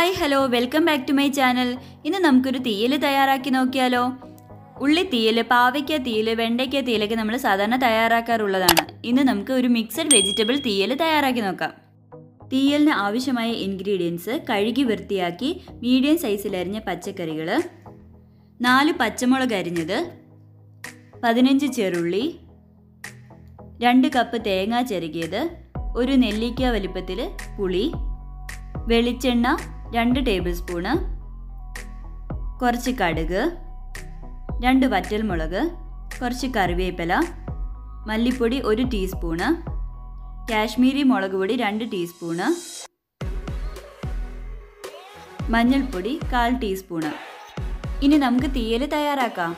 hi hello welcome back to my channel ഇന്ന് നമുക്കൊരു തീയൽ തയ്യാറാക്കി നോക്കിയാലോ ഉള്ളി തീയൽ പാവയ്ക്ക തീയൽ വെണ്ടയ്ക്ക തീയലൊക്കെ നമ്മൾ സാധാരണ തയ്യാറാക്കാറുള്ളതാണ് ഇന്ന് നമുക്ക് ഒരു മിക്സഡ് വെജിറ്റബിൾ തീയൽ തയ്യാറാക്കി നോക്കാം തീയലിന് ആവശ്യമായ ഇൻഗ്രീഡിയൻസ് കഴുകി വൃത്തിയാക്കി മീഡിയം സൈസിൽ അരിഞ്ഞ പച്ചക്കറികൾ നാല് പച്ചമുളക് അരിഞ്ഞത് പതിനഞ്ച് ചെറുള്ളി രണ്ട് കപ്പ് തേങ്ങ ചെറുകിയത് ഒരു നെല്ലിക്ക വലിപ്പത്തിൽ പുളി വെളിച്ചെണ്ണ രണ്ട് ടേബിൾ സ്പൂണ് കുറച്ച് കടുക് രണ്ട് വറ്റൽമുളക് കുറച്ച് കറിവേപ്പില മല്ലിപ്പൊടി ഒരു ടീസ്പൂണ് കാശ്മീരി മുളക് പൊടി രണ്ട് ടീസ്പൂണ് മഞ്ഞൾപ്പൊടി കാൽ ടീസ്പൂണ് ഇനി നമുക്ക് തീയൽ തയ്യാറാക്കാം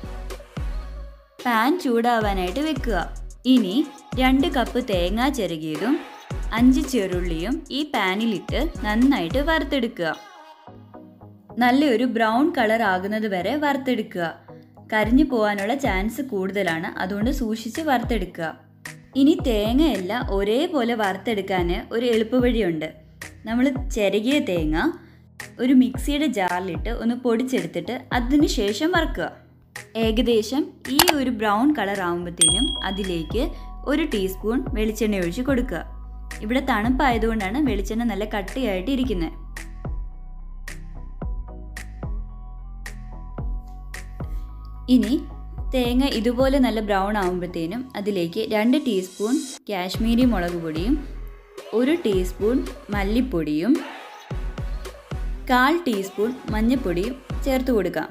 പാൻ ചൂടാവാനായിട്ട് വെക്കുക ഇനി രണ്ട് കപ്പ് തേങ്ങ ചെറുകിയതും അഞ്ച് ചെറുള്ളിയും ഈ പാനിലിട്ട് നന്നായിട്ട് വറുത്തെടുക്കുക നല്ലൊരു ബ്രൗൺ കളർ ആകുന്നത് വരെ വറുത്തെടുക്കുക കരിഞ്ഞു പോകാനുള്ള ചാൻസ് കൂടുതലാണ് അതുകൊണ്ട് സൂക്ഷിച്ച് വറുത്തെടുക്കുക ഇനി തേങ്ങയെല്ലാം ഒരേപോലെ വറുത്തെടുക്കാൻ ഒരു എളുപ്പവഴിയുണ്ട് നമ്മൾ ചിരകിയ തേങ്ങ ഒരു മിക്സിയുടെ ജാറിലിട്ട് ഒന്ന് പൊടിച്ചെടുത്തിട്ട് അതിന് ശേഷം വറുക്കുക ഏകദേശം ഈ ഒരു ബ്രൗൺ കളർ ആകുമ്പോഴത്തേനും അതിലേക്ക് ഒരു ടീസ്പൂൺ വെളിച്ചെണ്ണ ഒഴിച്ച് കൊടുക്കുക ഇവിടെ തണുപ്പായതുകൊണ്ടാണ് വെളിച്ചെണ്ണ നല്ല കട്ടിയായിട്ട് ഇരിക്കുന്നത് ഇനി തേങ്ങ ഇതുപോലെ നല്ല ബ്രൗൺ ആകുമ്പോഴത്തേനും അതിലേക്ക് രണ്ട് ടീസ്പൂൺ കാശ്മീരി മുളക് പൊടിയും ഒരു ടീസ്പൂൺ മല്ലിപ്പൊടിയും കാൽ ടീസ്പൂൺ മഞ്ഞൾപ്പൊടിയും ചേർത്ത് കൊടുക്കാം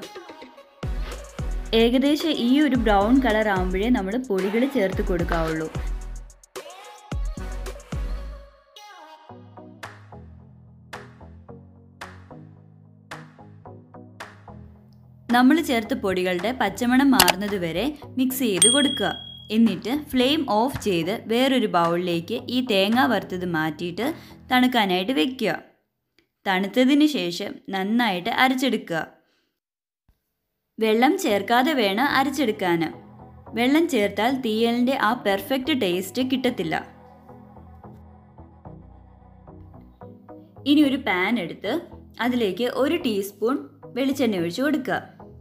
ഏകദേശം ഈ ഒരു ബ്രൗൺ കളർ ആകുമ്പോഴേ നമ്മൾ പൊടികൾ ചേർത്ത് കൊടുക്കാവുള്ളൂ നമ്മൾ ചേർത്ത പൊടികളുടെ പച്ചമണം മാറുന്നത് വരെ മിക്സ് ചെയ്ത് കൊടുക്കുക എന്നിട്ട് ഫ്ലെയിം ഓഫ് ചെയ്ത് വേറൊരു ബൗളിലേക്ക് ഈ തേങ്ങ വറുത്തത് മാറ്റിയിട്ട് തണുക്കാനായിട്ട് വെക്കുക തണുത്തതിന് ശേഷം നന്നായിട്ട് അരച്ചെടുക്കുക വെള്ളം ചേർക്കാതെ വേണം അരച്ചെടുക്കാൻ വെള്ളം ചേർത്താൽ തീയലിൻ്റെ ആ പെർഫെക്റ്റ് ടേസ്റ്റ് കിട്ടത്തില്ല ഇനി ഒരു പാൻ എടുത്ത് അതിലേക്ക് ഒരു ടീസ്പൂൺ വെളിച്ചെണ്ണ ഒഴിച്ച് കൊടുക്കുക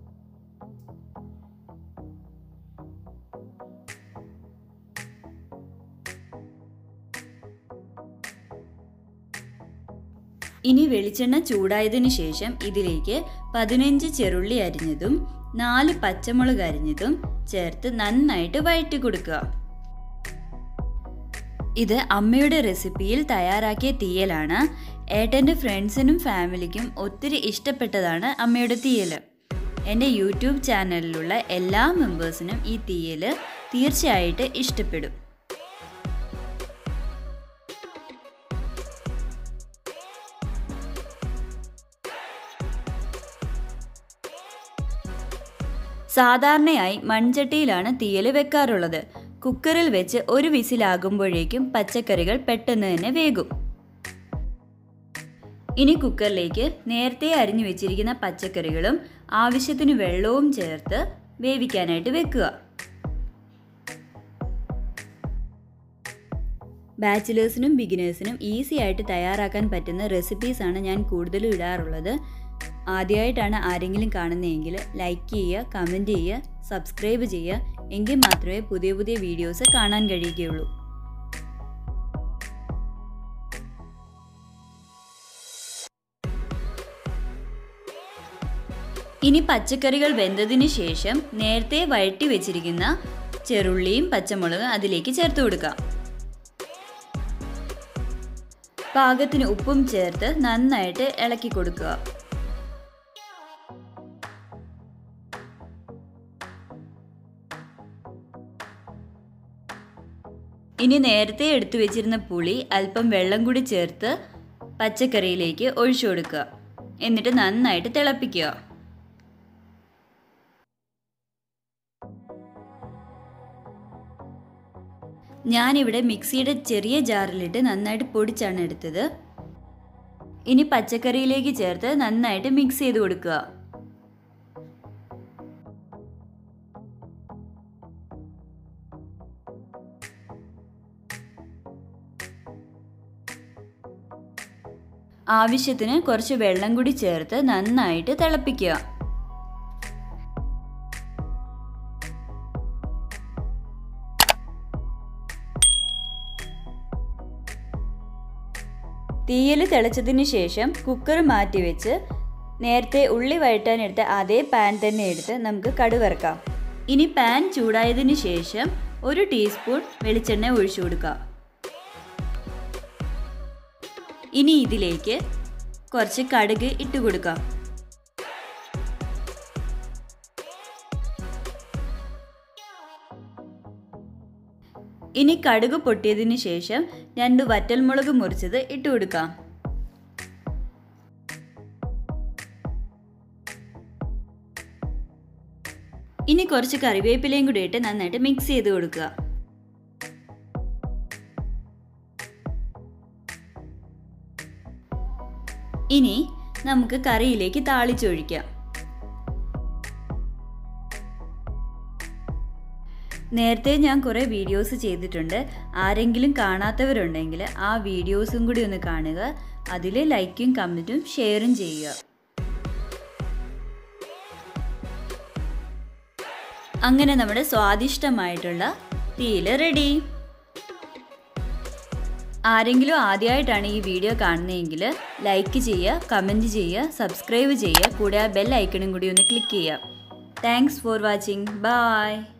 ഇനി വെളിച്ചെണ്ണ ചൂടായതിനു ശേഷം ഇതിലേക്ക് പതിനഞ്ച് ചെറുള്ളി അരിഞ്ഞതും നാല് പച്ചമുളക് അരിഞ്ഞതും ചേർത്ത് നന്നായിട്ട് വഴറ്റി കൊടുക്കുക ഇത് അമ്മയുടെ റെസിപ്പിയിൽ തയ്യാറാക്കിയ തീയലാണ് ഏട്ടൻ്റെ ഫ്രണ്ട്സിനും ഫാമിലിക്കും ഒത്തിരി ഇഷ്ടപ്പെട്ടതാണ് അമ്മയുടെ തീയൽ എൻ്റെ യൂട്യൂബ് ചാനലിലുള്ള എല്ലാ മെമ്പേഴ്സിനും ഈ തീയൽ തീർച്ചയായിട്ട് ഇഷ്ടപ്പെടും സാധാരണയായി മൺചട്ടിയിലാണ് തീയൽ വെക്കാറുള്ളത് കുക്കറിൽ വെച്ച് ഒരു വിസിലാകുമ്പോഴേക്കും പച്ചക്കറികൾ പെട്ടെന്ന് തന്നെ വേകും ഇനി കുക്കറിലേക്ക് നേരത്തെ അരിഞ്ഞു വെച്ചിരിക്കുന്ന പച്ചക്കറികളും ആവശ്യത്തിന് വെള്ളവും ചേർത്ത് വേവിക്കാനായിട്ട് വെക്കുക ബാച്ചിലേഴ്സിനും ബിഗിനേഴ്സിനും ഈസി ആയിട്ട് തയ്യാറാക്കാൻ പറ്റുന്ന റെസിപ്പീസാണ് ഞാൻ കൂടുതലും ഇടാറുള്ളത് ആദ്യമായിട്ടാണ് ആരെങ്കിലും കാണുന്നതെങ്കിൽ ലൈക്ക് ചെയ്യുക കമൻറ്റ് ചെയ്യുക സബ്സ്ക്രൈബ് ചെയ്യുക എങ്കിൽ മാത്രമേ പുതിയ പുതിയ വീഡിയോസ് കാണാൻ കഴിയുകയുള്ളൂ ഇനി പച്ചക്കറികൾ വെന്തതിന് ശേഷം നേരത്തെ വഴറ്റി വെച്ചിരിക്കുന്ന ചെറുള്ളിയും പച്ചമുളകും അതിലേക്ക് ചേർത്ത് കൊടുക്കാം പാകത്തിന് ഉപ്പും ചേർത്ത് നന്നായിട്ട് ഇളക്കി കൊടുക്കുക ഇനി നേരത്തെ എടുത്തു വെച്ചിരുന്ന പുളി അല്പം വെള്ളം കൂടി ചേർത്ത് പച്ചക്കറിയിലേക്ക് ഒഴിച്ചു കൊടുക്കുക എന്നിട്ട് നന്നായിട്ട് തിളപ്പിക്കുക ഞാനിവിടെ മിക്സിയുടെ ചെറിയ ജാറിലിട്ട് നന്നായിട്ട് പൊടിച്ചാണ് എടുത്തത് ഇനി പച്ചക്കറിയിലേക്ക് ചേർത്ത് നന്നായിട്ട് മിക്സ് ചെയ്ത് കൊടുക്കുക ആവശ്യത്തിന് കുറച്ച് വെള്ളം കൂടി ചേർത്ത് നന്നായിട്ട് തിളപ്പിക്കുക തീയിൽ തിളച്ചതിന് ശേഷം കുക്കർ മാറ്റി വെച്ച് നേരത്തെ ഉള്ളി വഴറ്റാനെടുത്ത അതേ പാൻ തന്നെ എടുത്ത് നമുക്ക് കടുവറക്കാം ഇനി പാൻ ചൂടായതിനു ശേഷം ഒരു ടീസ്പൂൺ വെളിച്ചെണ്ണ ഒഴിച്ചു കൊടുക്കുക ഇനി ഇതിലേക്ക് കുറച്ച് കടുക് ഇട്ട് കൊടുക്കാം ഇനി കടുക് പൊട്ടിയതിന് ശേഷം രണ്ട് വറ്റൽമുളക് മുറിച്ചത് ഇട്ട് കൊടുക്കാം ഇനി കുറച്ച് കറിവേപ്പിലയും കൂടി ഇട്ട് നന്നായിട്ട് മിക്സ് ചെയ്ത് കൊടുക്കുക ഇനി നമുക്ക് കറിയിലേക്ക് താളിച്ചൊഴിക്കാം നേരത്തെ ഞാൻ കുറേ വീഡിയോസ് ചെയ്തിട്ടുണ്ട് ആരെങ്കിലും കാണാത്തവരുണ്ടെങ്കിൽ ആ വീഡിയോസും കൂടി ഒന്ന് കാണുക അതിൽ ലൈക്കും കമൻറ്റും ഷെയറും ചെയ്യുക അങ്ങനെ നമ്മുടെ സ്വാദിഷ്ടമായിട്ടുള്ള തീയിൽ റെഡി ആരെങ്കിലും ആദ്യമായിട്ടാണ് ഈ വീഡിയോ കാണുന്നതെങ്കിൽ ലൈക്ക് ചെയ്യുക കമൻറ്റ് ചെയ്യുക സബ്സ്ക്രൈബ് ചെയ്യുക കൂടെ ആ ബെൽ ഐക്കണും കൂടി ഒന്ന് ക്ലിക്ക് ചെയ്യുക താങ്ക്സ് ഫോർ വാച്ചിങ് ബൈ